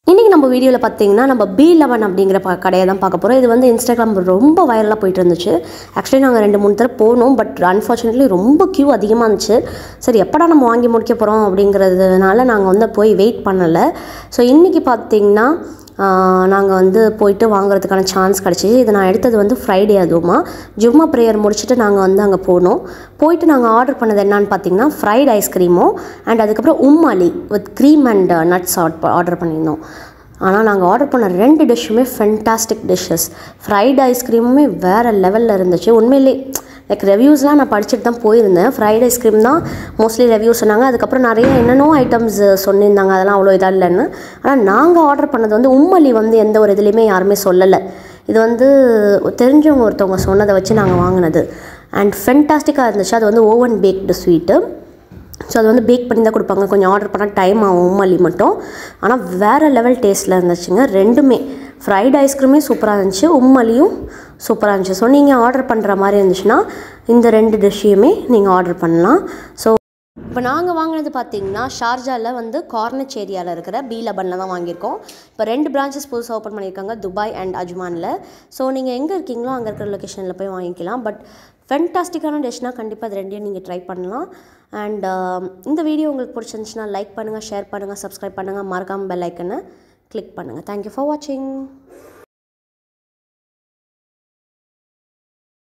இன்றைக்கி நம்ம வீடியோவில் பார்த்தீங்கன்னா நம்ம பி லெவன் அப்படிங்கிற ப கடையை தான் பார்க்க போகிறோம் இது வந்து இன்ஸ்டாகிராம் ரொம்ப வைரலாக போயிட்டு இருந்துச்சு ஆக்சுவலி நாங்கள் ரெண்டு மூணு தடவை போனோம் பட் அன்ஃபார்ச்சுனேட்லி ரொம்ப க்யூ அதிகமாக இருந்துச்சு சரி எப்படா நம்ம வாங்கி முடிக்க போகிறோம் அப்படிங்கிறதுனால நாங்கள் வந்து போய் வெயிட் பண்ணலை ஸோ இன்றைக்கி பார்த்தீங்கன்னா நாங்கள் வந்து போயிட்டு வாங்குறதுக்கான சான்ஸ் கிடச்சிச்சு இது நான் எடுத்தது வந்து ஃப்ரைடே அதுவுமா ஜும்மா ப்ரேயர் முடிச்சுட்டு நாங்கள் வந்து அங்கே போனோம் போயிட்டு நாங்கள் ஆர்டர் பண்ணது என்னன்னு பார்த்தீங்கன்னா ஃப்ரைட் ஐஸ்கிரீமும் அண்ட் அதுக்கப்புறம் Umm Ali with cream and nuts order பண்ணியிருந்தோம் ஆனால் நாங்கள் ஆர்டர் பண்ண ரெண்டு டிஷ்ஷுமே ஃபென்டாஸ்டிக் டிஷ்ஷஸ் ஃப்ரைட் ஐஸ்கிரீமுமே வேறு லெவலில் இருந்துச்சு உண்மையிலே லைக் ரிவ்யூஸ்லாம் நான் படிச்சுட்டு தான் போயிருந்தேன் ஃப்ரைட் ஐஸ்கிரீம் தான் மோஸ்ட்லி ரிவ்யூ சொன்னாங்க அதுக்கப்புறம் நிறைய என்னென்னோ ஐட்டம்ஸ் சொல்லியிருந்தாங்க அதெல்லாம் அவ்வளோ இதாக இல்லைன்னு ஆனால் நாங்கள் ஆர்டர் பண்ணது வந்து உம்மலி வந்து எந்த ஒரு இதுலேயுமே யாருமே சொல்லலை இது வந்து தெரிஞ்சவங்க ஒருத்தவங்க சொன்னதை வச்சு நாங்கள் வாங்கினது அண்ட் ஃபென்டாஸ்டிக்காக இருந்துச்சு அது வந்து ஓவன் பேக்டு ஸ்வீட்டு ஸோ அது வந்து பேக் பண்ணி தான் கொடுப்பாங்க கொஞ்சம் ஆர்டர் பண்ணால் டைம் ஆகும் உம்மலி மட்டும் ஆனால் வேறு லெவல் டேஸ்ட்டில் இருந்துச்சுங்க ரெண்டுமே ஃப்ரைட் ஐஸ்கிரீமே சூப்பராக இருந்துச்சு உம்மலியும் சூப்பராக இருந்துச்சு ஸோ நீங்கள் ஆர்டர் பண்ணுற மாதிரி இருந்துச்சுன்னா இந்த ரெண்டு டிஷ்ஷையுமே நீங்கள் ஆர்டர் பண்ணலாம் ஸோ இப்போ நாங்கள் வாங்கினது பார்த்தீங்கன்னா ஷார்ஜாவில் வந்து கார்னச் ஏரியாவில் இருக்கிற பி லெபனில் தான் வாங்கியிருக்கோம் இப்போ ரெண்டு பிரான்ச்சஸ் புதுசாக ஓப்பன் பண்ணியிருக்காங்க துபாய் அண்ட் அஜ்மானில் ஸோ நீங்கள் எங்கே இருக்கீங்களோ அங்கே இருக்கிற லொக்கேஷனில் போய் வாங்கிக்கலாம் பட் ஃபென்டாஸ்டிக்கான டிஷ்னால் கண்டிப்பாக அது ரெண்டையும் நீங்கள் ட்ரை பண்ணலாம் அண்ட் இந்த வீடியோ உங்களுக்கு பிடிச்சிருந்துச்சுன்னா லைக் பண்ணுங்கள் ஷேர் பண்ணுங்கள் சப்ஸ்கிரைப் பண்ணுங்கள் மறக்காமல் பெல் ஐக்கனை கிளிக் பண்ணுங்கள் தேங்க்யூ ஃபார் வாட்சிங்